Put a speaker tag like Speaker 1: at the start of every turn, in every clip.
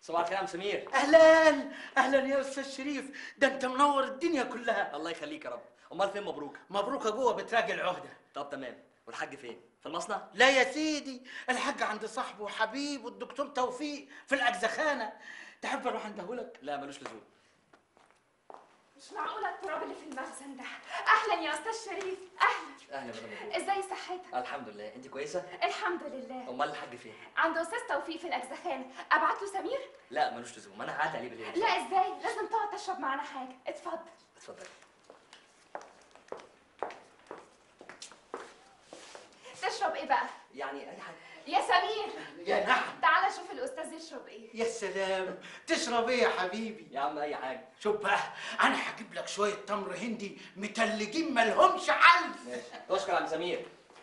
Speaker 1: صباح الخير يا عم سمير
Speaker 2: اهلا اهلا يا استاذ شريف ده انت منور الدنيا كلها
Speaker 1: الله يخليك يا رب امال فين مبروك
Speaker 2: مبروك ابوها بتراجع العهده
Speaker 1: طب تمام والحاج فين في المصنع
Speaker 2: لا يا سيدي الحاج عند صاحبه وحبيبه الدكتور توفيق في الاجزخانه تحب اروح اندهولك
Speaker 1: لا ملوش لزوم
Speaker 3: مش معقولة التراب اللي في المخزن ده أهلا يا أستاذ شريف أهلا
Speaker 1: اهلا مدام مبروك
Speaker 3: إزاي صحتك؟
Speaker 1: الحمد لله انت كويسه
Speaker 3: الحمد لله
Speaker 1: امال الحاج فين
Speaker 3: عند أستاذ توفيق في الأجزخانة أبعت له سمير؟
Speaker 1: لا ملوش لزوم انا هعدي عليه بالليل
Speaker 3: لا إزاي؟ لازم تقعد تشرب معانا حاجة اتفضل
Speaker 1: اتفضل
Speaker 3: تشرب إيه بقى؟
Speaker 1: يعني اي حاجه
Speaker 3: يا سمير
Speaker 2: يا نعم
Speaker 3: تعالى شوف الأستاذ يشرب إيه
Speaker 2: يا سلام تشرب ايه يا حبيبي
Speaker 1: يا عم اي حاجه
Speaker 2: شوف بقى انا هجيب لك شويه تمر هندي متلجين مالهمش حل
Speaker 1: ماشي اشكر يا عم سمير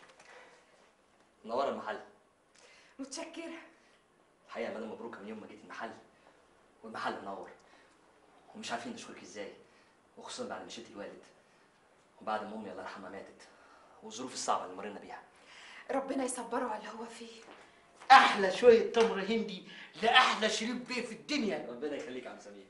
Speaker 1: منور المحل
Speaker 3: متشكرة
Speaker 1: الحقيقه يا مدام مبروك من يوم ما جيت المحل والمحل منور ومش عارفين نشكرك ازاي وخصوصا بعد ما شلت الوالد وبعد ما امي الله يرحمها ماتت والظروف الصعبه اللي مرينا بيها
Speaker 3: ربنا يصبره على اللي هو فيه
Speaker 2: احلى شويه تمر هندي لاحلى شريب بيه في الدنيا
Speaker 1: ربنا يخليك يا عم سمير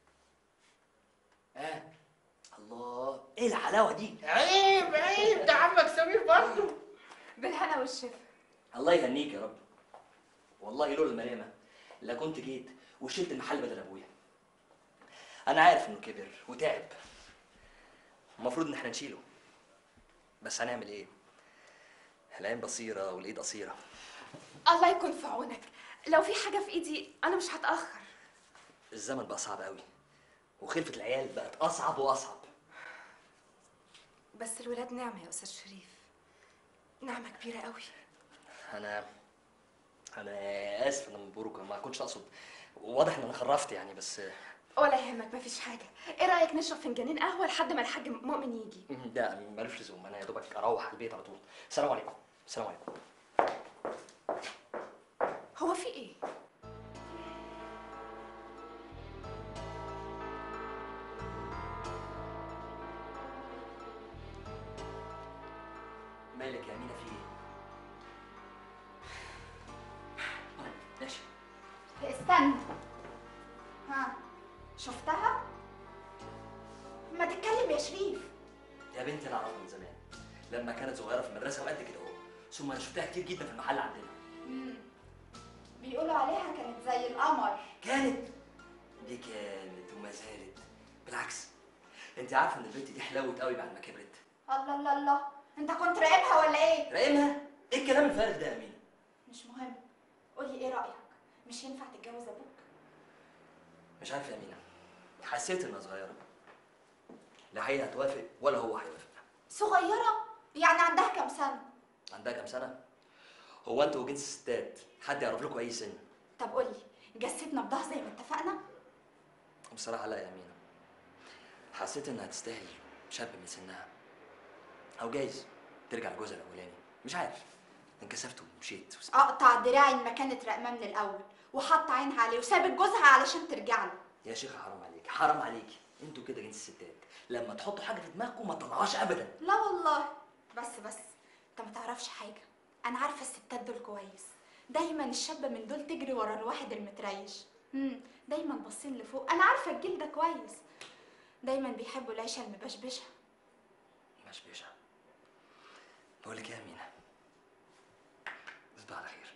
Speaker 1: اه الله ايه الحلاوه دي
Speaker 2: عيب عيب ده عمك سمير برضه
Speaker 3: بالهنا والشفا
Speaker 1: الله يهنيك يا رب والله لولا الملامه لا كنت جيت وشلت المحل بدل ابويا انا عارف انه كبر وتعب المفروض ان احنا نشيله بس هنعمل ايه العين بصيره والايد قصيره
Speaker 3: الله يكون في عونك لو في حاجة في إيدي أنا مش هتأخر
Speaker 1: الزمن بقى صعب قوي وخلفه العيال بقت اصعب واصعب
Speaker 3: بس الولاد نعمة يا أستاذ شريف نعمة كبيرة قوي
Speaker 1: انا انا اسف انا مبروك ما كنتش اقصد واضح ان انا خرفت يعني بس
Speaker 3: ولا يهمك مفيش حاجة ايه رأيك نشرب فنجانين قهوة لحد ما الحاج مؤمن يجي
Speaker 1: لا ملوش لزوم انا يا دوبك اروح البيت على طول السلام عليكم السلام عليكم
Speaker 3: هو في ايه
Speaker 1: مالك يا امينه في ايه آه، ماشي
Speaker 4: استنى ها شفتها ما تتكلم يا شريف
Speaker 1: يا بنتي انا اعرفها من زمان لما كانت صغيره في المدرسه وقد كده اهو ثم انا شفتها كتير جدا في المحل عندنا
Speaker 4: بيقولوا عليها كانت زي القمر
Speaker 1: كانت دي كانت وما زالت بالعكس انت عارفه ان البنت دي حلوت قوي بعد ما كبرت
Speaker 4: الله الله الله انت كنت راقبها ولا ايه
Speaker 1: راقمها ايه الكلام الفارغ ده يا امينه
Speaker 4: مش مهم قولي ايه رايك مش ينفع تتجوز ابوك
Speaker 1: مش عارف يا امينه حسيت انها صغيره لا هي هتوافق ولا هو هيوافق
Speaker 4: صغيره يعني عندها كام سنه
Speaker 1: عندها كام سنه هو انتوا وجنس الستات حد يعرف لكم اي سن
Speaker 4: طب قولي جسد نبضها زي ما اتفقنا
Speaker 1: بصراحه لا يا امينه حسيت انها تستاهل شاب من سنها او جايز ترجع لجوزها الاولاني مش عارف انكسفت ومشيت وسبت.
Speaker 4: اقطع دراعي ما كانت راقمه من الاول وحط عينها عليه وسابت جوزها علشان ترجع له
Speaker 1: يا شيخه حرام عليك حرام عليك انتوا كده جنس الستات لما تحطوا حاجه في دماغكم ما تطلعوهاش ابدا
Speaker 4: لا والله بس بس انت ما تعرفش حاجه انا عارفه الستات دول كويس دايما الشابه من دول تجري ورا الواحد المتريش امم دايما باصين لفوق انا عارفه الجيل ده كويس دايما بيحبوا العيشه المبشبشه
Speaker 1: مش بيشع بقول لك ايه يا امينه تصبح على خير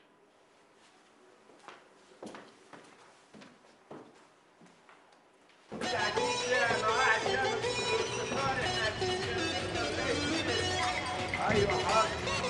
Speaker 5: ايوه حاضر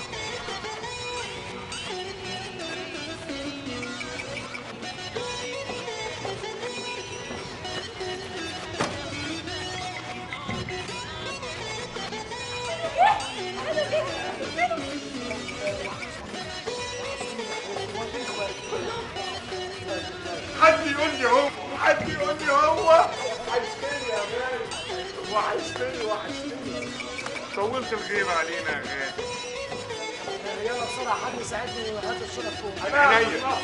Speaker 5: حد يقول لي هو حد يقول لي هو وحشتني يا غالي وحشتني وحشتني طولت الغيبة علينا يا غالي
Speaker 6: يلا بسرعه حد يساعدني وهات الشنط فوق
Speaker 5: عينيا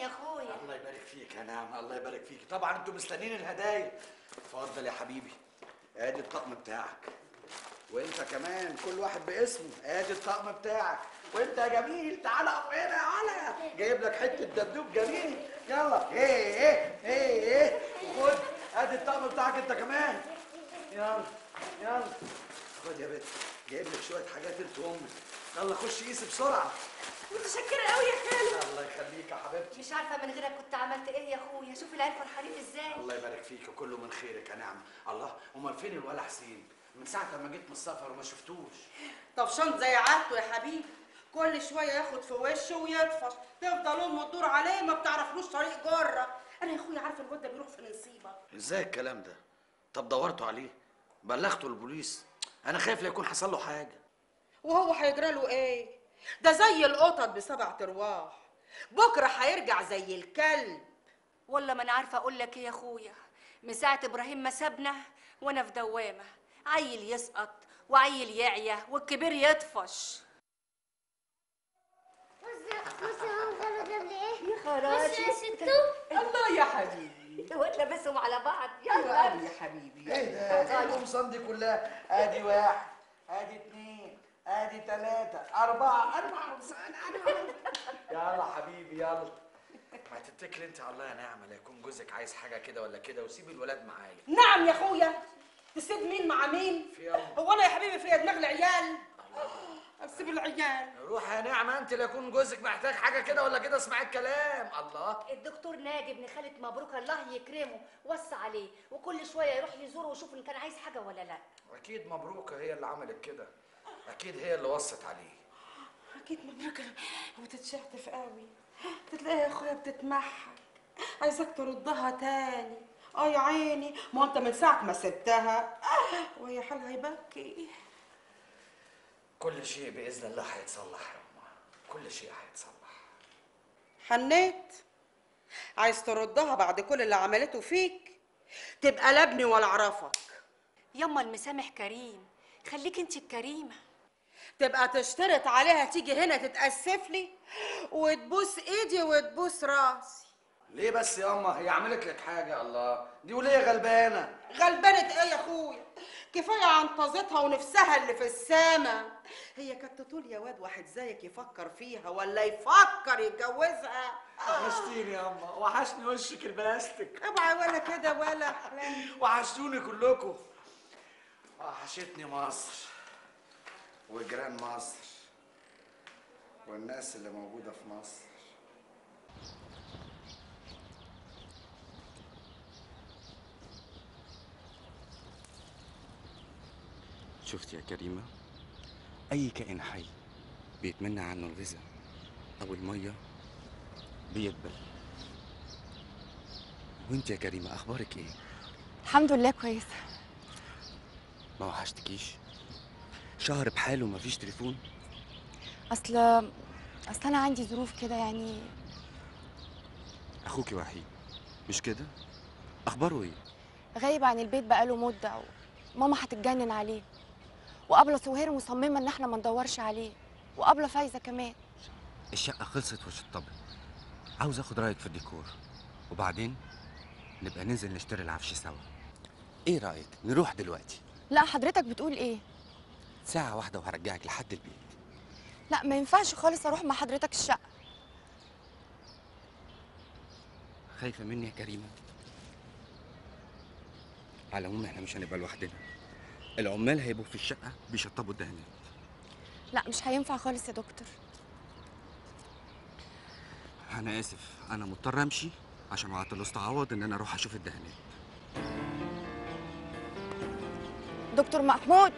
Speaker 7: اخويا
Speaker 2: الله يبارك فيك يا نعم الله يبارك فيك طبعا انتوا مستنيين الهدايا اتفضل يا حبيبي ادي الطقم بتاعك وانت كمان كل واحد باسمه ادي الطقم بتاعك وانت يا جميل تعالى اقف هنا يا علا جايب لك حته دبدوب جميل يلا ايه ايه ايه ايه خد ادي الطقم بتاعك انت كمان يلا يلا خد يا بنت جايب لك شويه حاجات انت وامك يلا خش قيس بسرعه
Speaker 7: متشكره قوي يا خالد
Speaker 2: الله يخليك يا حبيبتي
Speaker 7: مش عارفه من غيرك كنت عملت ايه يا اخويا شوف العيال فرحانين ازاي
Speaker 2: الله يبارك فيك وكله من خيرك يا نعم الله امال فين الولا حسين من ساعه ما جيت من السفر وما شفتوش
Speaker 8: طفشان زي عادته يا حبيبي كل شويه ياخد في وشه ويطفش تفضل امه تدور عليه ما بتعرفلوش طريق جره انا يا اخويا عارفه الواد ده بيروح في نصيبه
Speaker 2: ازاي الكلام ده طب دورتوا عليه بلغتوا البوليس انا خايف لا يكون حصل له حاجه
Speaker 8: وهو هيجرى له ايه ده زي القطط بسبع ارواح بكره هيرجع زي الكلب
Speaker 7: والله ما انا عارفه اقول لك ايه يا اخويا من ساعه ابراهيم ما سابنا وانا في دوامه عيل يسقط وعيل يعيا والكبير يطفش يا خراشي
Speaker 8: الله يا حبيبي
Speaker 7: وتلبسهم على بعض
Speaker 8: ايوه
Speaker 7: يلا
Speaker 8: قوي يا حبيبي
Speaker 2: ايه ده ايه القمصان دي كلها ادي واحد ادي اتنين ادي تلاتة أربعة أربعة قمصان أربعة يلا حبيبي يلا ما تتكل انت على الله يا نعمة لا يكون جوزك عايز حاجة كده ولا كده وسيب الولاد معايا
Speaker 8: نعم يا اخويا تسيب مين مع مين
Speaker 2: في يلا
Speaker 8: هو انا يا حبيبي في دماغ العيال اسيب العيال
Speaker 2: روح يا نعمة انت لا يكون جوزك محتاج حاجة كده ولا كده اسمعي الكلام الله
Speaker 7: الدكتور ناجي ابن خالة مبروك الله يكرمه وصى عليه وكل شويه يروح يزوره ويشوف ان كان عايز حاجه ولا لا
Speaker 2: أكيد مبروكة هي اللي عملت كده أكيد هي اللي وصت عليه
Speaker 8: اكيد مبروك وتتشحتف قوي تلاقيها يا اخويا بتتمحك عايزاك تردها تاني اه يا عيني ما انت من ساعه ما سبتها وهي حالها يبكي
Speaker 2: كل شيء بإذن الله هيتصلح يا أمه كل شيء هيتصلح
Speaker 8: حنيت عايز تردها بعد كل اللي عملته فيك تبقى لا ابني ولا اعرفك
Speaker 7: يما المسامح كريم خليك انت الكريمه
Speaker 8: تبقى تشترط عليها تيجي هنا تتأسف لي وتبوس ايدي وتبوس راسي
Speaker 2: ليه بس يا أمه هي عملت لك حاجة الله دي وليه غلبانة
Speaker 8: غلبانة ايه يا اخويا كفاية عنطزتها ونفسها اللي في السما هي كانت تطول يا واد واحد زيك يفكر فيها ولا يفكر يتجوزها
Speaker 2: وحشتيني يا أمه وحشني وشك البلاستيك
Speaker 8: اوعى ولا كده ولا احلام
Speaker 2: وحشتوني كلكم وحشتني مصر وجيران مصر والناس اللي موجودة في مصر
Speaker 9: شفت يا كريمة أي كائن حي بيتمنى عنه الغذاء أو المية بيدبل وانت يا كريمة أخبارك إيه؟
Speaker 3: الحمد لله كويسه
Speaker 9: ما وحشتكيش؟ شهر بحاله مفيش تليفون؟
Speaker 3: اصل اصل انا عندي ظروف كده يعني
Speaker 9: أخوكي وحيد مش كده؟ أخباره إيه؟
Speaker 3: غايب عن البيت بقاله مده وماما هتتجنن عليه وابله سهير مصممه ان احنا ما ندورش عليه وابله فايزه كمان
Speaker 9: الشقة خلصت وشطبت عاوز أخد رأيك في الديكور وبعدين نبقى ننزل نشتري العفش سوا إيه رأيك؟ نروح دلوقتي
Speaker 3: لا حضرتك بتقول ايه
Speaker 9: ساعة واحدة وهرجعك لحد البيت
Speaker 3: لا ما ينفعش خالص اروح مع حضرتك الشقه
Speaker 9: خايفة مني يا كريمة على العموم احنا مش هنبقى لوحدنا العمال هيبقوا في الشقة بيشطبوا الدهانات
Speaker 3: لا مش هينفع خالص يا دكتور
Speaker 9: أنا آسف أنا مضطر أمشي عشان وعدت الأسطى عوض إن أنا أروح أشوف الدهانات
Speaker 3: دكتور محمود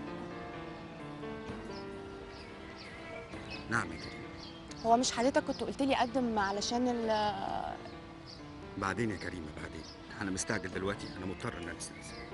Speaker 9: نعم يا كريمة
Speaker 3: هو مش حضرتك كنت قلت لي اقدم علشان ال
Speaker 9: بعدين يا كريمة بعدين أنا مستعجل دلوقتي أنا مضطر إن أنا أستأذن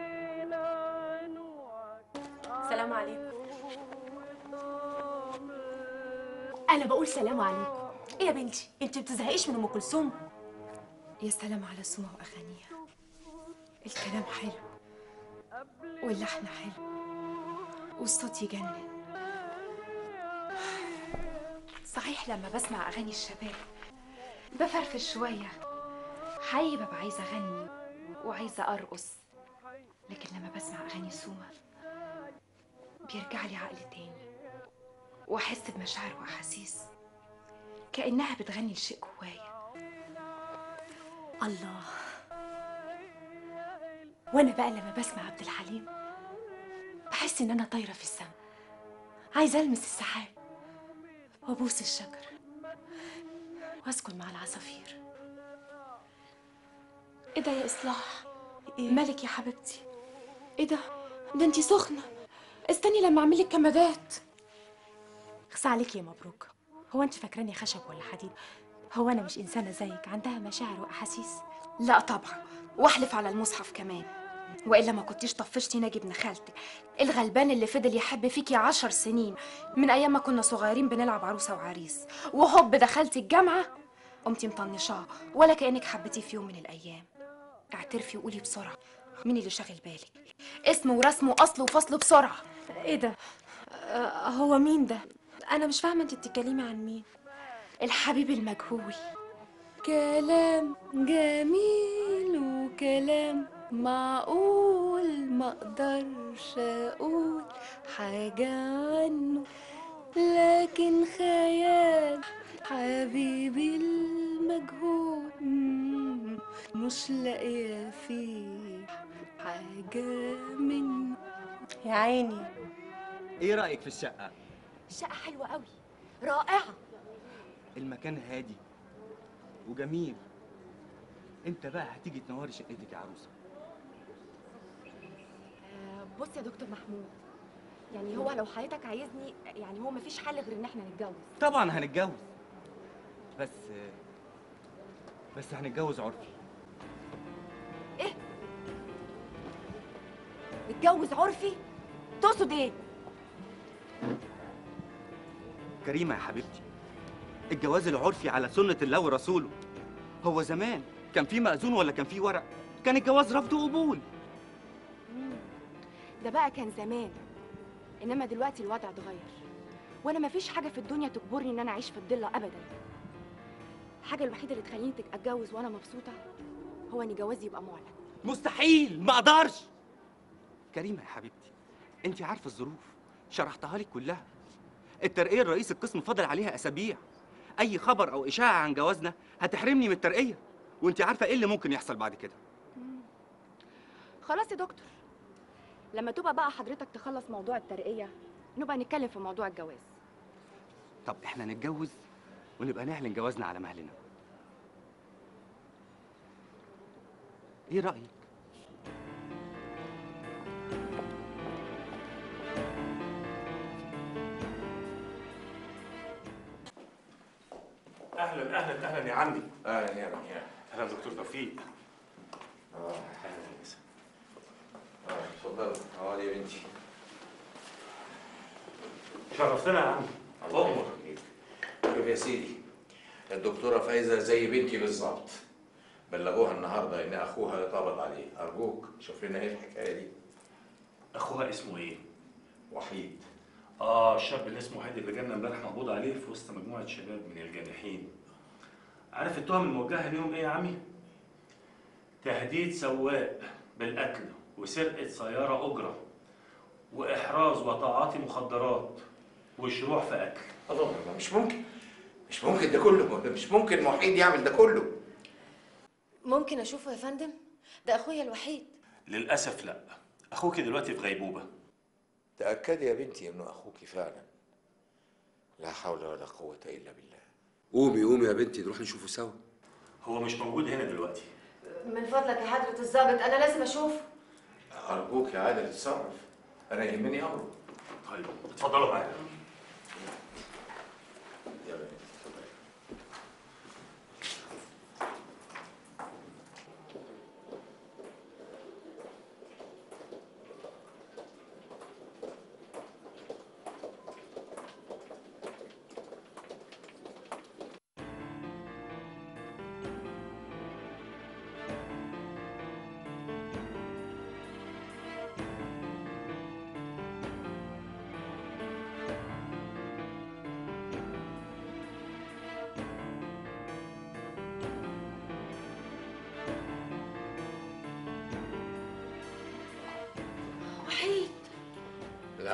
Speaker 3: السلام عليكم
Speaker 10: انا بقول سلام عليكم ايه يا بنتي انت بتزهقيش من ام كلثوم
Speaker 3: يا سلام على سوما واغانيها الكلام حلو واللحن حلو والصوت يجنن صحيح لما بسمع اغاني الشباب بفرفش شويه حقيقي ببقى عايزه اغني وعايزه ارقص لكن لما بسمع اغاني سوما بيرجع لي عقل تاني واحس بمشاعر واحاسيس كانها بتغني لشيء جوايا
Speaker 10: الله وانا بقى لما بسمع عبد الحليم بحس ان انا طايره في السماء عايزه المس السحاب وابوس الشجر واسكن مع العصافير
Speaker 3: ايه ده يا اصلاح إيه؟ مالك يا حبيبتي ايه ده ده انتي سخنه استني لما اعمل لك كمادات
Speaker 10: اخصى عليك يا مبروك هو انت فاكراني خشب ولا حديد هو انا مش انسانه زيك عندها مشاعر واحاسيس
Speaker 3: لا طبعا واحلف على المصحف كمان والا ما كنتيش طفشتي ناجي ابن خالتك الغلبان اللي فضل يحب فيكي عشر سنين من ايام ما كنا صغيرين بنلعب عروسه وعريس وهوب دخلتي الجامعه قمتي مطنشاه ولا كانك حبيتيه في يوم من الايام اعترفي وقولي بسرعه مين اللي شاغل بالك اسمه ورسمه واصله وفصله بسرعه
Speaker 10: ايه ده آه هو مين ده انا مش فاهمه انت بتتكلمي عن مين
Speaker 3: الحبيب المجهول كلام جميل وكلام معقول ما اقدرش اقول حاجة عنه لكن خيال حبيبي المجهول مم، مش لاقية فيه حاجة منه
Speaker 10: يا عيني
Speaker 9: ايه رايك في الشقه
Speaker 3: الشقة حلوة قوي رائعة
Speaker 9: المكان هادي وجميل انت بقى هتيجي تنوري شقتك يا عروسه
Speaker 3: بص يا دكتور محمود يعني هو لو حضرتك عايزني يعني هو مفيش حل غير ان احنا نتجوز
Speaker 9: طبعا هنتجوز بس بس هنتجوز عرفي
Speaker 3: نتجوز عرفي تقصد ايه
Speaker 9: كريمه يا حبيبتي الجواز العرفي على سنه الله ورسوله هو زمان كان في مأذون ولا كان في ورق كان الجواز رفض وقبول
Speaker 3: ده بقى كان زمان انما دلوقتي الوضع اتغير وانا مفيش حاجه في الدنيا تجبرني ان انا اعيش في الضله ابدا الحاجه الوحيده اللي تخليني تك- اتجوز وانا مبسوطه هو ان جوازي يبقى معلن
Speaker 9: مستحيل ما اقدرش كريمه يا حبيبتي انت عارفه الظروف شرحتها لك كلها الترقيه الرئيس القسم فضل عليها اسابيع اي خبر او اشاعه عن جوازنا هتحرمني من الترقيه وانت عارفه ايه اللي ممكن يحصل بعد كده
Speaker 3: خلاص يا دكتور لما تبقى بقى حضرتك تخلص موضوع الترقيه نبقى نتكلم في موضوع الجواز
Speaker 9: طب احنا نتجوز ونبقى نعلن جوازنا على مهلنا ايه رايك
Speaker 5: اهلا اهلا اهلا يا عمي
Speaker 11: اهلا يا رجال
Speaker 5: اهلا دكتور توفيق
Speaker 11: اه
Speaker 5: اهلا يا نسا
Speaker 11: اه اتفضل اقعدي يا بنتي
Speaker 5: شرفتنا يا عمي
Speaker 11: الله يخليك شوف يا سيدي الدكتورة فايزة زي بنتي بالظبط بلغوها النهارده ان اخوها اتقبض عليه ارجوك شوف لنا ايه الحكايه دي
Speaker 5: اخوها اسمه ايه
Speaker 11: وحيد
Speaker 5: اه الشاب اللي اسمه هادي اللي جالنا امبارح مقبوض عليه في وسط مجموعه شباب من الجانحين عارف التهم الموجهه ليهم ايه يا عمي تهديد سواق بالقتل وسرقه سياره اجره واحراز وتعاطي مخدرات وشروع في قتل
Speaker 11: الله الله مش ممكن مش ممكن ده كله مش ممكن وحيد يعمل ده كله
Speaker 12: ممكن اشوفه يا فندم ده اخويا الوحيد
Speaker 5: للاسف لا اخوك دلوقتي في غيبوبه
Speaker 11: تأكدي يا بنتي انه اخوك فعلا لا حول ولا قوة الا بالله
Speaker 13: قومي قومي يا بنتي نروح نشوفه سوا
Speaker 5: هو مش موجود هنا دلوقتي
Speaker 12: من فضلك يا حضرة الضابط انا لازم اشوفه
Speaker 11: ارجوك يا عادل اتصرف انا يهمني امره
Speaker 5: طيب اتفضلوا معايا
Speaker 11: يلا يا بنتي اتفضلي.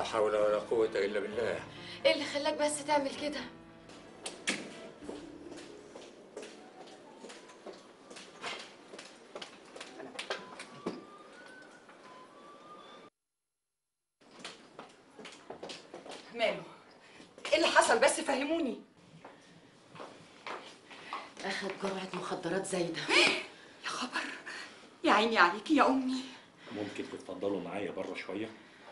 Speaker 11: حول ولا قوة إلا بالله
Speaker 12: ايه اللي خلاك بس تعمل كده
Speaker 8: ماله ايه اللي حصل بس فهموني
Speaker 12: اخد جرعه مخدرات زايده
Speaker 8: يا خبر يا عيني عليكي يا امي
Speaker 5: ممكن تتفضلوا معايا بره شويه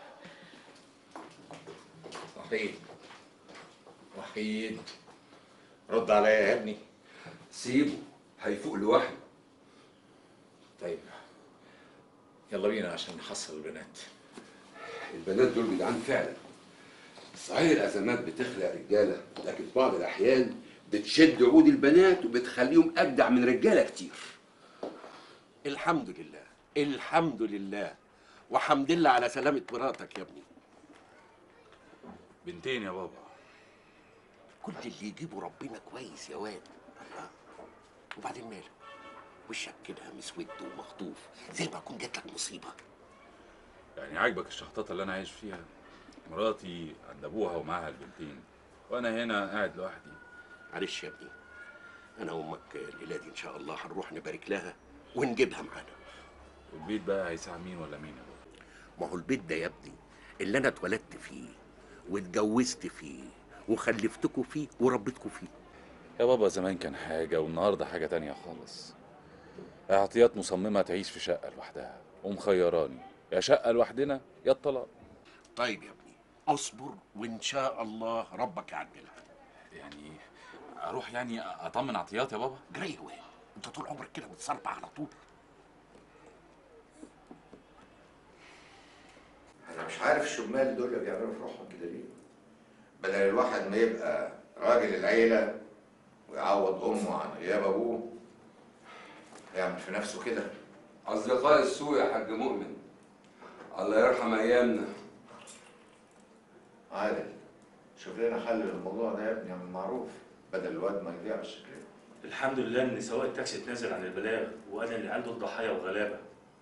Speaker 11: وحيد وحيد رد عليا يا ابني
Speaker 13: سيبه هيفوق لوحده
Speaker 11: طيب يلا بينا عشان نحصل البنات
Speaker 13: البنات دول جدعان فعلا صحيح الازمات بتخلق رجاله لكن في بعض الاحيان بتشد عود البنات وبتخليهم اجدع من رجاله كتير
Speaker 14: الحمد لله الحمد لله وحمد لله على سلامة مراتك يا ابني
Speaker 15: بنتين يا بابا
Speaker 14: كل اللي يجيبه ربنا كويس يا واد الله. وبعدين ماله وشك كده مسود ومخطوف زي ما يكون جات لك مصيبه
Speaker 15: يعني عاجبك الشحطاطة اللي أنا عايش فيها مراتي عند أبوها ومعاها البنتين وأنا هنا قاعد لوحدي
Speaker 14: معلش يا ابني انا وامك الليله دي ان شاء الله هنروح نبارك لها ونجيبها معانا
Speaker 15: والبيت بقى هيساع مين ولا مين يا بابا
Speaker 14: ما هو البيت ده يا ابني اللي انا اتولدت فيه واتجوزت فيه وخلفتكوا فيه وربيتكوا فيه
Speaker 15: يا بابا زمان كان حاجة والنهاردة حاجة تانية خالص اعطيات مصممة تعيش في شقة لوحدها ومخيراني يا شقة لوحدنا يا الطلاق
Speaker 14: طيب يا ابني اصبر وان شاء الله ربك يعدلها
Speaker 15: يعني اروح يعني اطمن عطيات يا بابا
Speaker 14: جري وين انت طول عمرك كده متصربع على طول
Speaker 11: انا مش عارف الشمال دول بيعملوا في روحهم كده ليه بدل الواحد ما يبقى راجل العيلة ويعوض أمه عن غياب أبوه يعمل في نفسه كده
Speaker 13: اصدقاء السوء يا حاج مؤمن الله يرحم ايامنا
Speaker 11: عادل شوف لنا حل للموضوع ده يا ابني يا عم معروف بدل الواد ما يضيع بالشكل ده
Speaker 5: الحمد لله ان سواق التاكسي اتنازل عن البلاغ وانا اللي عنده الضحايا وغلابه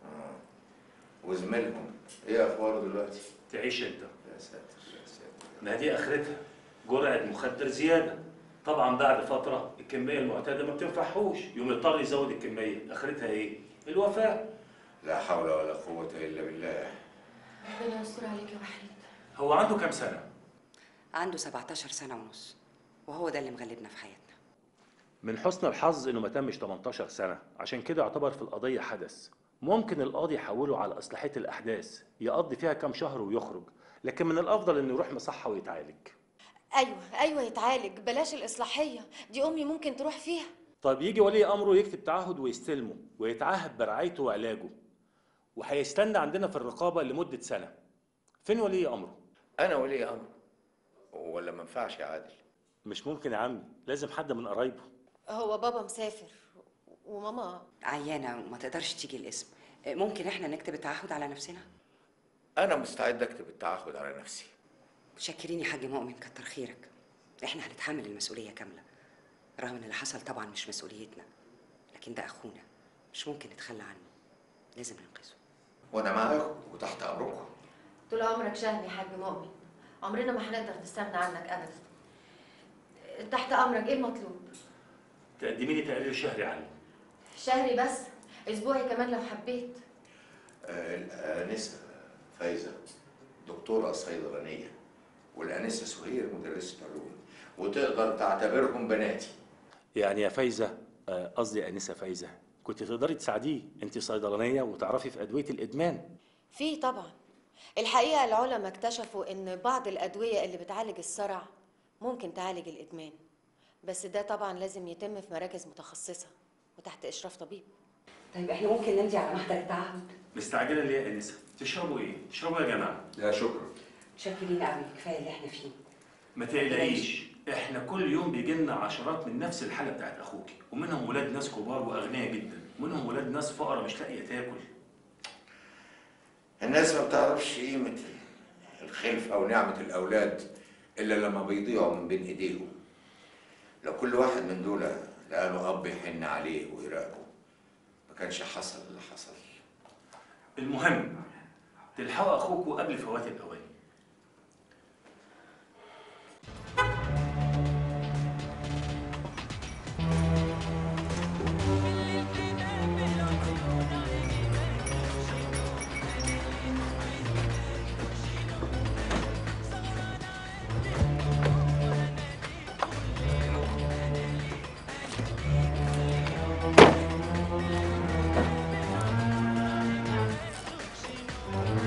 Speaker 11: وزميلهم ايه اخباره دلوقتي؟
Speaker 5: تعيش انت
Speaker 11: يا ساتر يا ساتر
Speaker 5: ما دي اخرتها جرعه مخدر زياده طبعا بعد فتره الكميه المعتاده ما بتنفعهوش يوم يضطر يزود الكميه اخرتها ايه الوفاه
Speaker 11: لا حول ولا قوة إلا بالله
Speaker 12: ربنا يستر عليك يا وحيد
Speaker 5: هو عنده كام سنه
Speaker 16: عنده 17 سنة ونص وهو ده اللي مغلبنا في حياتنا
Speaker 5: من حسن الحظ انه ما تمش 18 سنه عشان كده يعتبر في القضيه حدث ممكن القاضي يحوله على اصلاحيه الاحداث يقضي فيها كام شهر ويخرج لكن من الافضل انه يروح مصحه ويتعالج
Speaker 12: ايوه ايوه يتعالج بلاش الاصلاحيه دي امي ممكن تروح فيها
Speaker 5: طيب يجي ولي امره يكتب تعهد ويستلمه ويتعهد برعايته وعلاجه وهيستنى عندنا في الرقابه لمده سنه فين ولي امره
Speaker 11: أنا ولي أمر ولا ما ينفعش يا عادل
Speaker 5: مش ممكن يا عمي لازم حد من قرايبه
Speaker 12: هو بابا مسافر وماما
Speaker 16: عيانة وما تقدرش تيجي الاسم ممكن احنا نكتب التعهد على نفسنا
Speaker 11: أنا مستعد أكتب التعهد على نفسي
Speaker 16: متشكرين يا حاج مؤمن كتر خيرك احنا هنتحمل المسؤولية كاملة رغم ان اللي حصل طبعا مش مسؤوليتنا لكن ده اخونا مش ممكن نتخلى عنه لازم ننقذه
Speaker 11: وأنا معاكم وتحت أمركم
Speaker 12: طول عمرك شهم يا حاج مؤمن عمرنا ما هنقدر نستغنى عنك ابدا تحت امرك ايه المطلوب
Speaker 5: تقدمي لي تقرير شهري عنه
Speaker 12: شهري بس اسبوعي كمان لو حبيت
Speaker 11: آه، الآنسة فايزة دكتورة صيدلانية والآنسة سهير مدرسة علوم وتقدر تعتبرهم بناتي
Speaker 5: يعني يا فايزه آه، قصدي انسه فايزه كنت تقدري تساعديه انت صيدلانيه وتعرفي في ادويه الادمان
Speaker 12: في طبعا الحقيقه العلماء اكتشفوا ان بعض الادويه اللي بتعالج الصرع ممكن تعالج الادمان بس ده طبعا لازم يتم في مراكز متخصصه وتحت اشراف طبيب
Speaker 16: طيب احنا ممكن نمضي على محضر التعهد
Speaker 5: مستعجله ليه يا انسه تشربوا ايه تشربوا يا جماعه
Speaker 13: لا شكرا
Speaker 16: متشكرين قوي كفايه اللي احنا فيه
Speaker 5: ما تقلقيش احنا كل يوم بيجي لنا عشرات من نفس الحاله بتاعت اخوكي ومنهم ولاد ناس كبار واغنياء جدا ومنهم ولاد ناس فقراء مش لاقيه تاكل
Speaker 11: الناس ما بتعرفش قيمة الخلف أو نعمة الأولاد إلا لما بيضيعوا من بين إيديهم لو كل واحد من دول لقى له أب يحن عليه ويراقبه ما كانش حصل اللي حصل
Speaker 5: المهم تلحقوا اخوكوا قبل فوات الاوان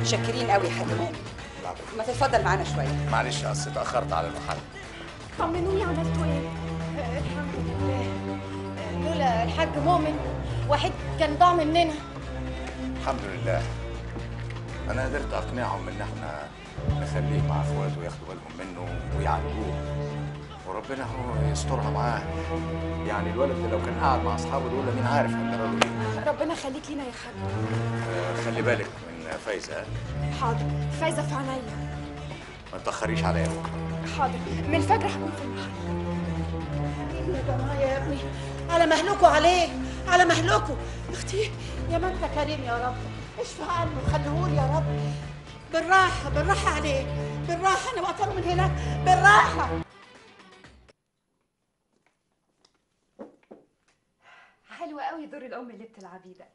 Speaker 16: متشكرين قوي يا حاج مؤمن ما تتفضل معانا شويه
Speaker 2: معلش اصل اتاخرت على المحل
Speaker 3: طمنوني عملتوا ايه الحمد لله لولا الحاج مؤمن واحد كان ضاع مننا
Speaker 2: الحمد لله انا قدرت اقنعهم ان احنا نخليه مع اخواته وياخدوا بالهم منه ويعالجوه وربنا هو يسترها معاه يعني الولد ده لو كان قاعد مع اصحابه دول مين عارف هيجرى له ايه
Speaker 3: ربنا يخليك لينا يا حاج
Speaker 2: آه، خلي بالك من فايزه
Speaker 3: حاضر فايزه في عينيا
Speaker 2: ما تاخريش عليا بكره
Speaker 3: حاضر من الفجر هكون في المحل
Speaker 8: يا جماعه يا ابني على مهلكوا عليه على مهلكوا اختي يا ما انت كريم يا رب اشفى عنه خليهولي يا رب بالراحه بالراحه عليه بالراحه انا بقطره من هناك بالراحه
Speaker 3: حلوة قوي دور الأم اللي بتلعبيه ده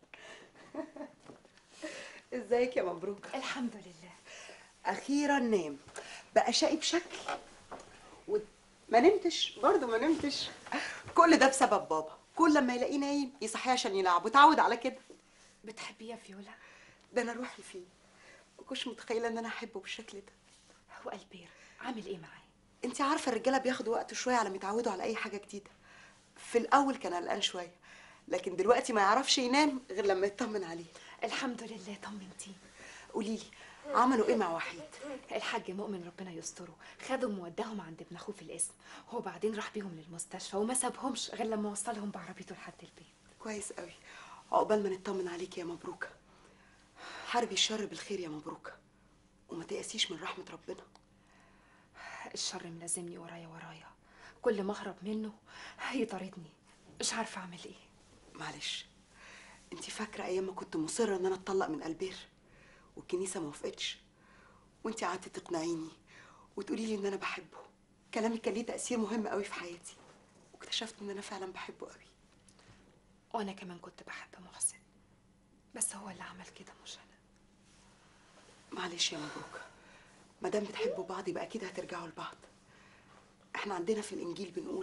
Speaker 8: ازيك يا مبروك
Speaker 3: الحمد لله
Speaker 8: اخيرا نام بقى شقي بشكل و... ما نمتش برضه ما نمتش كل ده بسبب بابا كل لما يلاقيه نايم يصحيه عشان يلعب وتعود على كده
Speaker 3: بتحبيه يا فيولا
Speaker 8: ده انا روحي فيه ما كنتش متخيله ان انا احبه بالشكل ده
Speaker 3: هو البير عامل ايه معاه
Speaker 8: انت عارفه الرجاله بياخدوا وقت شويه على ما يتعودوا على اي حاجه جديده في الاول كان قلقان شويه لكن دلوقتي ما يعرفش ينام غير لما يطمن عليه
Speaker 3: الحمد لله طمنتيه
Speaker 8: قولي لي عملوا ايه مع وحيد
Speaker 3: الحاج مؤمن ربنا يستره خدهم ووداهم عند ابن اخوه في القسم هو بعدين راح بيهم للمستشفى وما سابهمش غير لما وصلهم بعربيته لحد البيت
Speaker 8: كويس قوي عقبال ما نطمن عليك يا مبروكه حاربي الشر بالخير يا مبروكه وما تيأسيش من رحمه ربنا
Speaker 3: الشر ملازمني ورايا ورايا كل ما اهرب منه يطاردني مش عارفه اعمل ايه
Speaker 8: معلش انت فاكره ايام ما كنت مصره ان انا اتطلق من البير والكنيسه ما وافقتش وانت قعدتي تقنعيني وتقولي لي ان انا بحبه كلامك كان ليه تاثير مهم قوي في حياتي واكتشفت ان انا فعلا بحبه قوي
Speaker 3: وانا كمان كنت بحب محسن بس هو اللي عمل كده مش انا
Speaker 8: معلش يا مبروك ما دام بتحبوا بعض يبقى اكيد هترجعوا لبعض احنا عندنا في الانجيل بنقول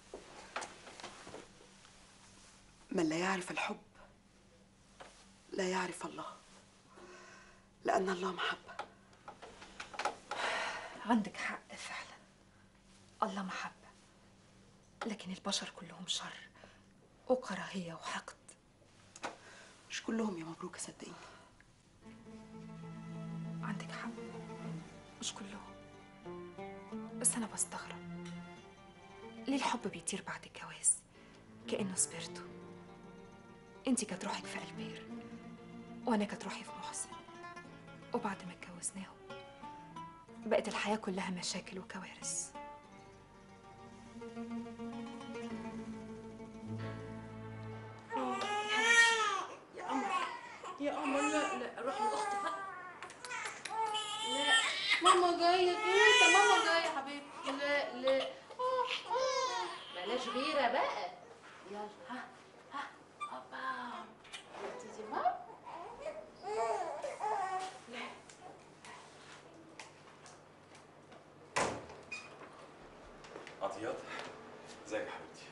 Speaker 8: من لا يعرف الحب لا يعرف الله لان الله محبه
Speaker 3: عندك حق فعلا الله محبه لكن البشر كلهم شر وكراهيه وحقد
Speaker 8: مش كلهم يا مبروك صدقيني
Speaker 3: عندك حق مش كلهم بس انا بستغرب ليه الحب بيطير بعد الجواز كانه سبيرتو انتي كانت روحك في البير وانا كانت روحي في محسن وبعد ما اتجوزناهم بقت الحياه كلها مشاكل وكوارث
Speaker 10: يا قمر يا قمر لا لا روح لاختي بقى لا ماما جايه انت ماما جايه يا حبيبتي لا لا بلاش غيره بقى يلا ها ها هوبا تيجي ماما لا
Speaker 15: عطيات ازيك يا حبيبتي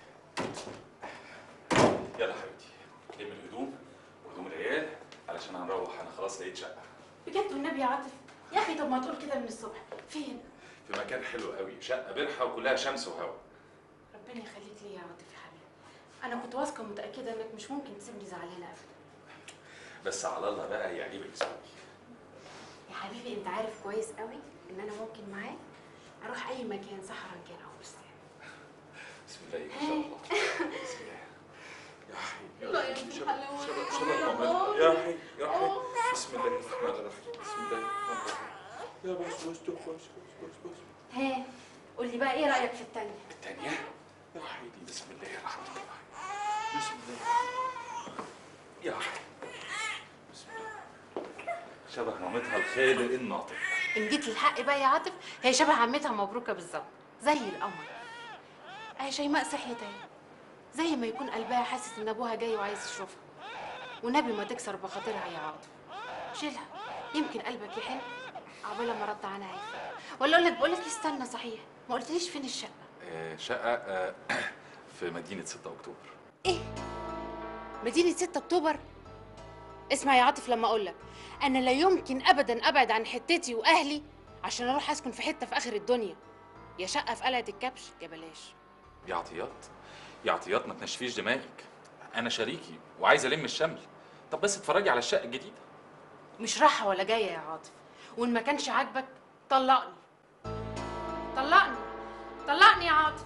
Speaker 15: يلا يا حبيبتي لم الهدوم وهدوم العيال علشان هنروح انا خلاص لقيت شقه
Speaker 10: بجد والنبي يا عاطف يا اخي طب ما تقول كده من الصبح فين
Speaker 15: في مكان حلو قوي شقه برحه وكلها شمس وهواء
Speaker 10: ربنا يخليك لي يا عاطف يا حبيبي انا كنت واثقه ومتاكده انك مش ممكن تسيبني زعلانه ابدا
Speaker 15: بس على الله بقى يعجبك اسمي
Speaker 10: يا حبيبي انت عارف كويس قوي ان انا ممكن معاك اروح اي مكان صحراء كان او بستان
Speaker 15: بسم الله ما شاء الله بسم الله يا حي
Speaker 10: لا يا ابن الحلوة.
Speaker 15: شبك شبك ماما يا حي يا حي بسم الله الرحمن الرحيم بسم الله الرحمن الرحيم يا بس بس بس بس بس بس
Speaker 10: ها قول لي بقى ايه رايك في التانية
Speaker 15: الثانية يا حبيبي بسم الله الرحمن الرحيم بسم الله يا حي بسم الله شبه مامتها الخالق الناطق
Speaker 10: ان جيت للحق بقى يا عاطف هي شبه عمتها مبروكه بالظبط زي القمر اهي شيماء صحيت اهي زي ما يكون قلبها حاسس ان ابوها جاي وعايز يشوفها والنبي ما تكسر بخاطرها يا عاطف شيلها يمكن قلبك يحن عقبال ما رد عنها هيفرق ولا اقول لك بقول لك استنى صحيح ما قلتليش فين الشقه
Speaker 15: آه، شقة آه، في مدينة 6 أكتوبر
Speaker 10: مدينه 6 اكتوبر اسمع يا عاطف لما اقول لك انا لا يمكن ابدا ابعد عن حتتي واهلي عشان اروح اسكن في حته في اخر الدنيا يا شقه في قلعه الكبش يا بلاش
Speaker 15: يا عطيات يا عطيات ما تنشفيش دماغك انا شريكي وعايز الم الشمل طب بس اتفرجي على الشقه الجديده
Speaker 10: مش رايحه ولا جايه يا عاطف وان ما كانش عاجبك طلقني طلقني طلقني يا عاطف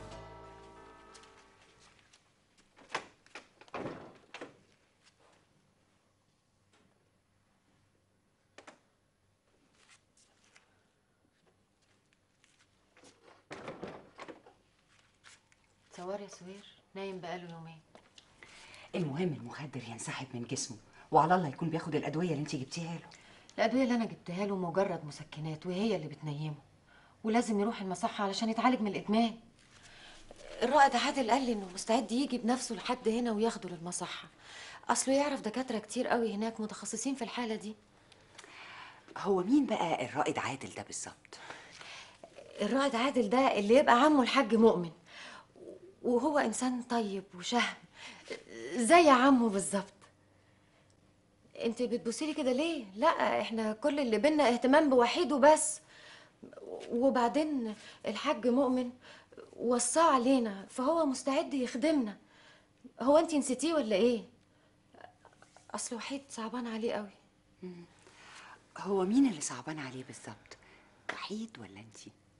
Speaker 12: تصور يا سوير نايم بقاله يومين
Speaker 16: المهم المخدر ينسحب من جسمه وعلى الله يكون بياخد الادويه اللي انت جبتيها له
Speaker 12: الأدوية اللي أنا جبتها له مجرد مسكنات وهي اللي بتنيمه ولازم يروح المصحة علشان يتعالج من الإدمان الرائد عادل قال لي إنه مستعد يجي بنفسه لحد هنا وياخده للمصحة أصله يعرف دكاترة كتير قوي هناك متخصصين في الحالة دي
Speaker 16: هو مين بقى الرائد عادل ده بالظبط
Speaker 12: الرائد عادل ده اللي يبقى عمه الحاج مؤمن وهو إنسان طيب وشهم زي عمه بالظبط انت بتبصيلي كده ليه لا احنا كل اللي بينا اهتمام بوحيد وبس وبعدين الحاج مؤمن وصاه علينا فهو مستعد يخدمنا هو انت نسيتيه ولا ايه اصل وحيد صعبان عليه قوي
Speaker 16: هو مين اللي صعبان عليه بالظبط وحيد ولا انت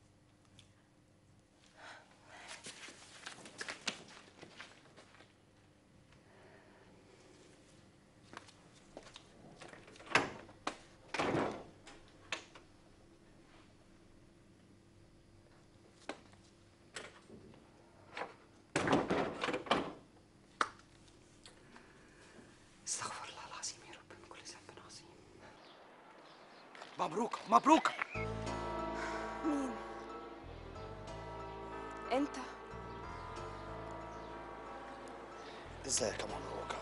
Speaker 16: استغفر الله العظيم يا رب من كل ذنب عظيم
Speaker 2: مبروك مبروك
Speaker 3: مين انت
Speaker 2: ازيك يا مبروك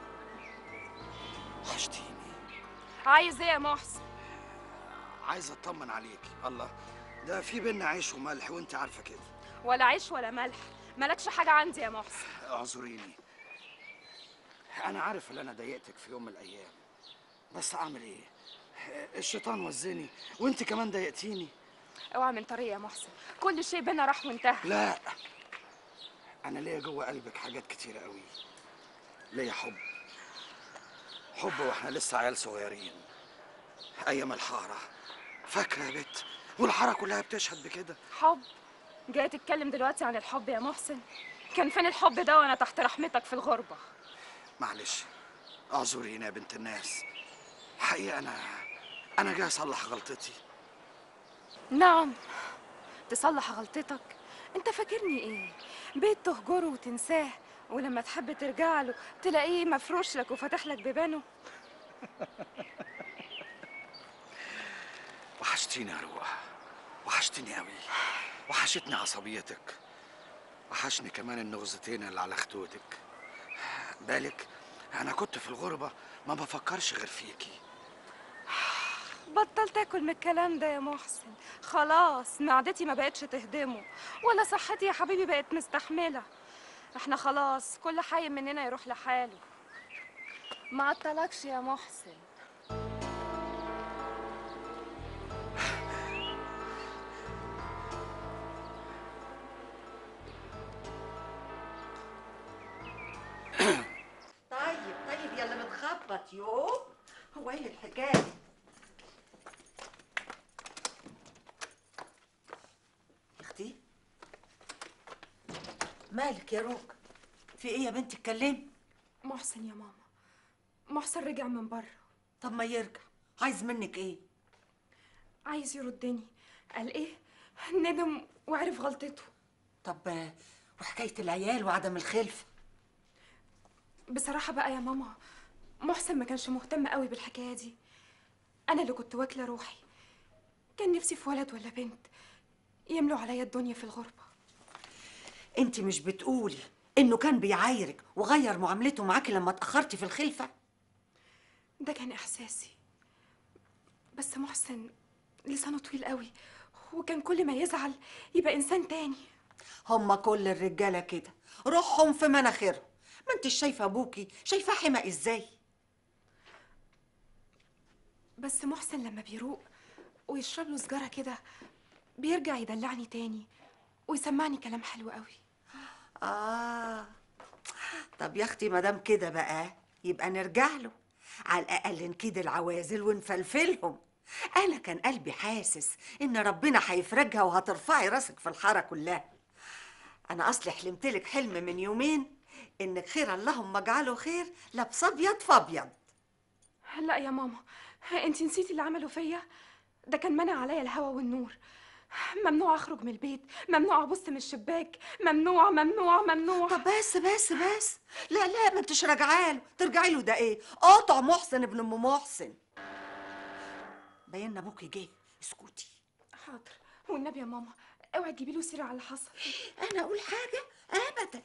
Speaker 2: وحشتيني
Speaker 3: عايز ايه يا محسن
Speaker 2: عايز اطمن عليكي الله ده في بينا عيش وملح وانت عارفه كده
Speaker 3: ولا عيش ولا ملح مالكش حاجه عندي يا محسن
Speaker 2: اعذريني انا عارف ان انا ضايقتك في يوم من الايام بس اعمل ايه الشيطان وزني وانت كمان ضايقتيني
Speaker 3: اوعى من طريق يا محسن كل شيء بينا راح وانتهى
Speaker 2: لا انا ليا جوه قلبك حاجات كتيره قوي ليا حب حب واحنا لسه عيال صغيرين ايام الحاره فاكره يا بت والحاره كلها بتشهد بكده
Speaker 3: حب جاي تتكلم دلوقتي عن الحب يا محسن كان فين الحب ده وانا تحت رحمتك في الغربه
Speaker 2: معلش اعذريني يا بنت الناس حقيقه انا انا جاي اصلح غلطتي
Speaker 3: نعم تصلح غلطتك انت فاكرني ايه بيت تهجره وتنساه ولما تحب ترجع له تلاقيه مفروش لك وفاتح لك بيبانه
Speaker 2: وحشتيني يا روح وحشتيني قوي وحشتني عصبيتك وحشني كمان النغزتين اللي على خدودك بالك انا كنت في الغربه ما بفكرش غير فيكي
Speaker 3: بطل تاكل من الكلام ده يا محسن خلاص معدتي ما بقتش تهدمه ولا صحتي يا حبيبي بقت مستحمله احنا خلاص كل حي مننا يروح لحاله ما عطلكش يا محسن
Speaker 17: طيب طيب يلا بتخبط يو هو ايه الحكايه يا اختي مالك يا روك في ايه يا بنتي اتكلمي
Speaker 3: محسن يا ماما محسن رجع من بره
Speaker 17: طب ما يرجع عايز منك ايه
Speaker 3: عايز يردني قال ايه ندم وعرف غلطته
Speaker 17: طب آه، وحكايه العيال وعدم الخلفه
Speaker 3: بصراحة بقى يا ماما محسن ما كانش مهتم قوي بالحكاية دي أنا اللي كنت واكلة روحي كان نفسي في ولد ولا بنت يملوا عليا الدنيا في الغربة
Speaker 17: انت مش بتقولي انه كان بيعايرك وغير معاملته معاكي لما اتاخرتي في الخلفه
Speaker 3: ده كان إحساسي بس محسن لسانه طويل قوي وكان كل ما يزعل يبقى إنسان تاني
Speaker 17: هما كل الرجاله كده روحهم في مناخيرهم ما انت شايفه ابوكي شايفاه حمق ازاي
Speaker 3: بس محسن لما بيروق ويشرب له سجارة كده بيرجع يدلعني تاني ويسمعني كلام حلو قوي
Speaker 17: اه طب يا اختي ما دام كده بقى يبقى نرجع له على الاقل نكيد العوازل ونفلفلهم انا كان قلبي حاسس ان ربنا هيفرجها وهترفعي راسك في الحاره كلها انا اصلي حلمت لك حلم من يومين انك خير اللهم اجعله خير لابس ابيض فابيض
Speaker 3: لا يا ماما انت نسيتي اللي عمله فيا ده كان منع عليا الهوا والنور ممنوع اخرج من البيت ممنوع ابص من الشباك ممنوع ممنوع ممنوع
Speaker 17: طب بس بس بس لا لا ما انتش راجعه له ترجعي له ده ايه قاطع محسن ابن ام محسن بينا ابوكي جه اسكتي
Speaker 3: حاضر والنبي يا ماما اوعي تجيبي له سيره على اللي حصل
Speaker 17: انا اقول حاجه ابدا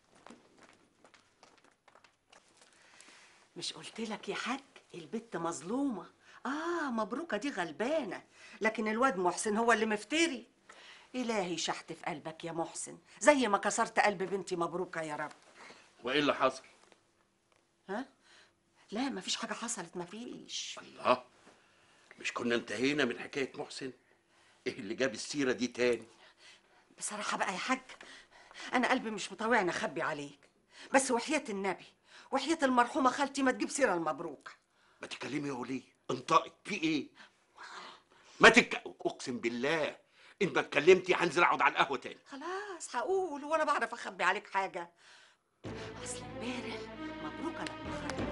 Speaker 17: مش قلت لك يا حاج البت مظلومه اه مبروكه دي غلبانه لكن الواد محسن هو اللي مفتري الهي شحت في قلبك يا محسن زي ما كسرت قلب بنتي مبروكه يا رب
Speaker 14: وايه اللي حصل؟
Speaker 17: ها لا مفيش حاجه حصلت مفيش
Speaker 14: الله مش كنا انتهينا من حكايه محسن؟ ايه اللي جاب السيره دي تاني؟
Speaker 17: بصراحه بقى يا حاج انا قلبي مش مطوعني اخبي عليك بس وحياه النبي وحياه المرحومه خالتي ما تجيب سيره المبروك
Speaker 14: ما تتكلمي يا وليه؟ انطقي في ايه؟ ما تك... اقسم بالله ان ما اتكلمتي هنزل اقعد على القهوه تاني
Speaker 17: خلاص هقول وانا بعرف اخبي عليك حاجه اصل امبارح مبروك انا اتاخرت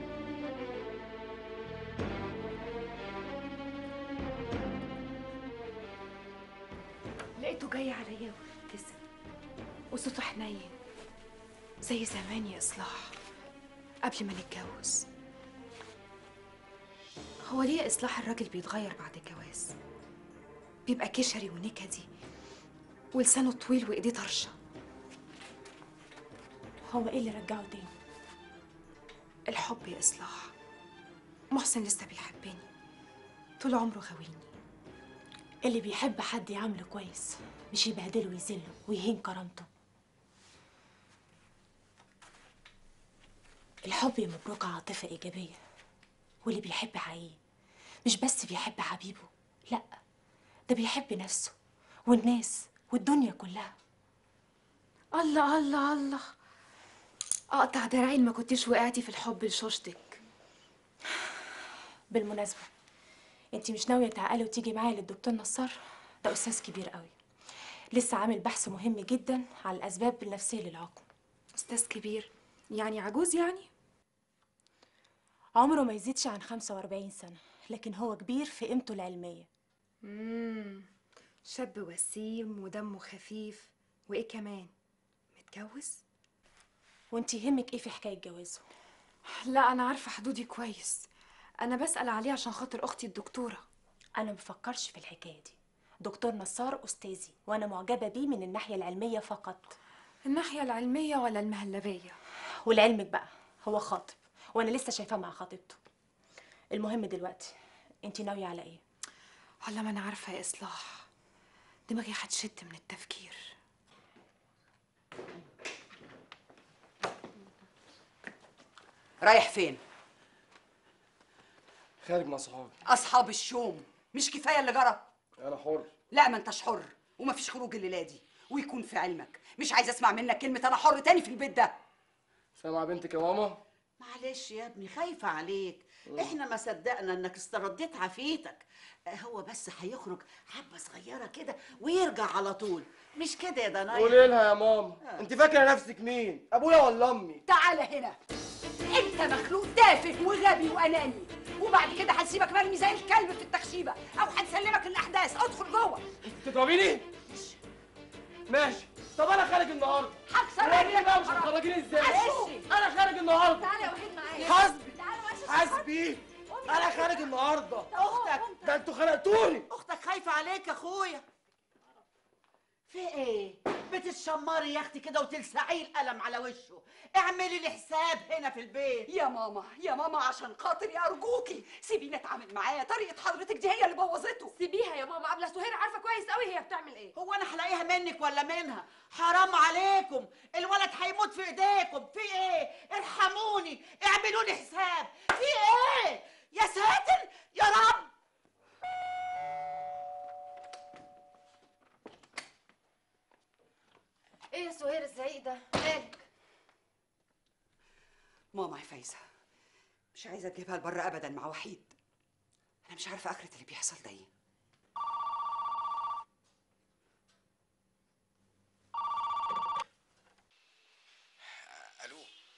Speaker 3: لقيته جاي عليا وابتسم وصوته حنين زي زمان يا إصلاح قبل ما نتجوز هو ليه إصلاح الراجل بيتغير بعد الجواز بيبقى كشري ونكدي ولسانه طويل وإيديه طرشة
Speaker 10: هو ايه اللي رجعه تاني
Speaker 3: الحب يا إصلاح محسن لسه بيحبني طول عمره غاويني
Speaker 10: اللي بيحب حد يعامله كويس مش يبهدله ويذله ويهين كرامته الحب يا مبروك عاطفة إيجابية واللي بيحب حقيقي مش بس بيحب حبيبه لأ ده بيحب نفسه والناس والدنيا كلها
Speaker 3: الله الله الله اقطع دراعي إن ما كنتيش وقعتي في الحب لشوشتك
Speaker 10: بالمناسبة انتي مش ناوية تعقلي وتيجي معايا للدكتور نصار ده أستاذ كبير قوي لسه عامل بحث مهم جدا على الأسباب النفسية للعقم
Speaker 3: أستاذ كبير يعني عجوز يعني
Speaker 10: عمره ما يزيدش عن 45 سنة لكن هو كبير في قيمته العلمية
Speaker 3: امم شاب وسيم ودمه خفيف وايه كمان متجوز
Speaker 10: وانتي يهمك ايه في حكاية جوازه
Speaker 3: لا انا عارفه حدودي كويس انا بسال عليه عشان خاطر اختي الدكتوره
Speaker 10: انا مفكرش في الحكاية دي دكتور نصار أستاذي وأنا معجبة بيه من الناحية العلمية فقط
Speaker 3: الناحيه العلميه ولا المهلبيه
Speaker 10: ولعلمك بقى هو خاطب وأنا لسه شايفاه مع خطيبته المهم دلوقتي انتي ناوية على ايه
Speaker 3: والله ما انا عارفه يا اصلاح دماغي هتشت من التفكير
Speaker 17: رايح فين
Speaker 6: خارج مع صحابي
Speaker 17: اصحاب الشوم مش كفايه اللي جرى
Speaker 6: انا حر
Speaker 17: لا ما انتش حر ومفيش خروج الليله دي ويكون في علمك مش عايز اسمع منك كلمه انا حر تاني في البيت ده
Speaker 6: سامع بنتك يا ماما
Speaker 18: معلش يا ابني خايفة عليك احنا ما صدقنا انك استرديت عافيتك آه، هو بس هيخرج حبة صغيرة كده ويرجع على طول مش كده يا دنيا
Speaker 6: قولي لها يا ماما انت فاكره نفسك مين ابويا ولا امي
Speaker 17: تعالى هنا انت مخلوق تافه وغبي واناني وبعد كده هنسيبك مرمي زي الكلب في التخشيبه او هنسلمك الاحداث ادخل جوه
Speaker 6: تضربيني ماشي طب انا خارج النهارده
Speaker 17: هكسر
Speaker 6: وريني
Speaker 17: رجلك
Speaker 6: بقى مش
Speaker 17: حرام.
Speaker 6: هتخرجيني ازاي
Speaker 17: معلش.
Speaker 6: انا خارج النهارده
Speaker 17: تعالى يا وحيد معايا
Speaker 6: حسبي
Speaker 17: تعالى ماشي
Speaker 6: حسبي انا خارج النهارده
Speaker 18: اختك
Speaker 6: ده انتوا خنقتوني
Speaker 18: اختك خايفة عليك يا اخويا في ايه بتتشمري يا اختي كده وتلسعي القلم على وشه اعملي الحساب هنا في البيت
Speaker 17: يا ماما يا ماما عشان خاطري ارجوكي سيبيني اتعامل معاه طريقه حضرتك دي هي اللي بوظته
Speaker 3: سيبيها يا ماما عبله سهير عارفه كويس قوي هي بتعمل ايه
Speaker 18: هو انا هلاقيها منك ولا منها حرام عليكم الولد هيموت في ايديكم في ايه ارحموني اعملوا لي حساب في ايه يا ساتر يا
Speaker 3: وحيده مالك
Speaker 16: ماما يا فايزه مش عايزه تجيبها لبره ابدا مع وحيد انا مش عارفه اخره اللي بيحصل ده ايه
Speaker 14: الو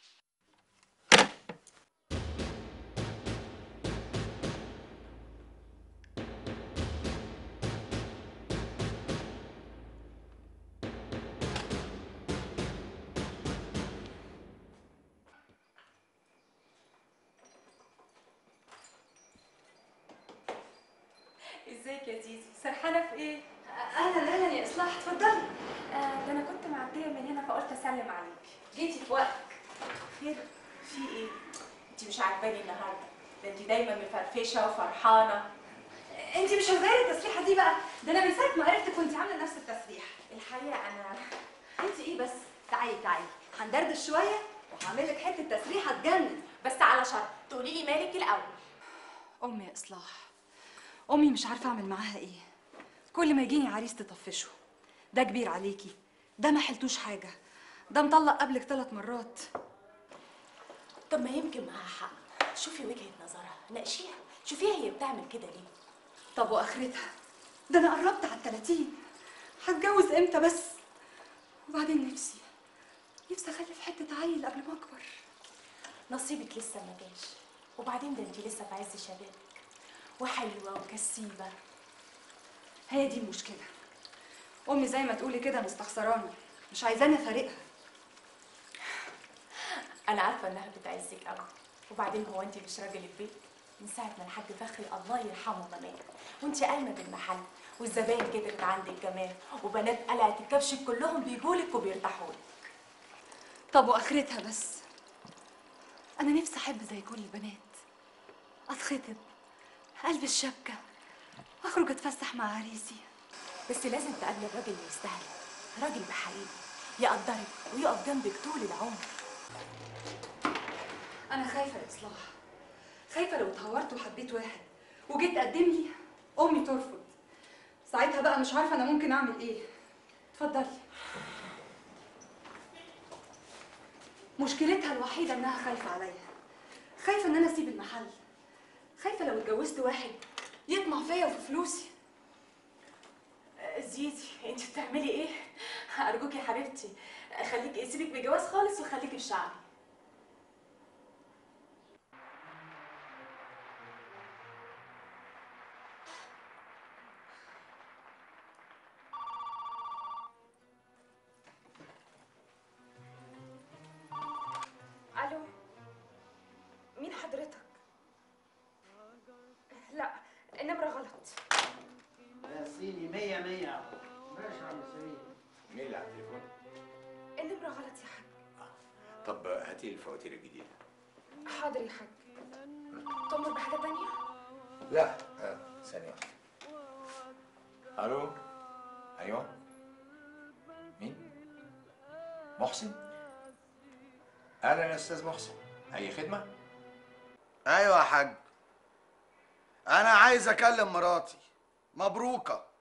Speaker 10: ازيك يا زيزي سرحانه في ايه
Speaker 3: اهلا اهلا يا اصلاح اتفضلي آه ده انا كنت معديه من هنا فقلت اسلم عليك
Speaker 10: جيتي في وقتك خير في ايه انت مش عاجباني النهارده ده انت دايما مفرفشه وفرحانه
Speaker 3: انت مش هتغيري التسريحه دي بقى ده انا من ساعه ما عرفتك كنت عامله نفس التسريحه
Speaker 10: الحقيقه انا انت ايه بس تعالي تعالي هندردش شويه وهعمل لك حته تسريحه تجنن بس على شرط تقولي لي مالك الاول
Speaker 3: امي يا اصلاح امي مش عارفه اعمل معاها ايه كل ما يجيني عريس تطفشه ده كبير عليكي ده ما حلتوش حاجه ده مطلق قبلك ثلاث مرات
Speaker 10: طب ما يمكن معاها حق شوفي وجهه نظرها ناقشيها شوفيها هي بتعمل كده ليه
Speaker 3: طب واخرتها ده انا قربت على التلاتين هتجوز امتى بس وبعدين نفسي نفسي اخلف حته عيل قبل ما اكبر
Speaker 10: نصيبك لسه ما جاش وبعدين ده انت لسه في عز شبابك وحلوه وكسيبه
Speaker 3: هي دي المشكله امي زي ما تقولي كده مستخسراني مش عايزاني افارقها
Speaker 10: انا عارفه انها بتعزك قوي وبعدين هو انت مش راجل البيت من ساعه ما الحاج فخري الله يرحمه ما مات وانت قايمه بالمحل والزباين كترت عندك كمان وبنات قلعه الكبش كلهم بيجولك وبيرتاحوا لك
Speaker 3: طب واخرتها بس انا نفسي احب زي كل البنات اتخطب البس شبكه اخرج اتفسح مع عريسي
Speaker 10: بس لازم تقابلي الراجل اللي يستاهل راجل بحقيقي يقدرك ويقف جنبك طول العمر
Speaker 3: انا خايفه يا اصلاح خايفه لو اتهورت وحبيت واحد وجيت تقدم لي امي ترفض ساعتها بقى مش عارفه انا ممكن اعمل ايه اتفضلي مشكلتها الوحيده انها خايفه عليا خايفه ان انا اسيب المحل خايفه لو اتجوزت واحد يطمع فيا وفي فلوسي
Speaker 10: زيزي انت بتعملي ايه ارجوك يا حبيبتي خليك سيبك من الجواز خالص وخليكي في شعبي
Speaker 3: الو مين حضرتك لا النمره غلط
Speaker 19: يا سيدي مية مية ماشي يا عم سعيد
Speaker 11: مين اللي على التليفون؟
Speaker 3: النمره غلط يا حاج
Speaker 11: طب هاتي لي الفواتير الجديدة
Speaker 3: حاضر يا حاج تؤمر بحاجه تانية
Speaker 11: لا آه. ثانية واحدة ألو أيوه مين؟ محسن؟ أهلا يا أستاذ محسن أي خدمة؟
Speaker 2: ايوه يا حاج انا عايز اكلم مراتي مبروكه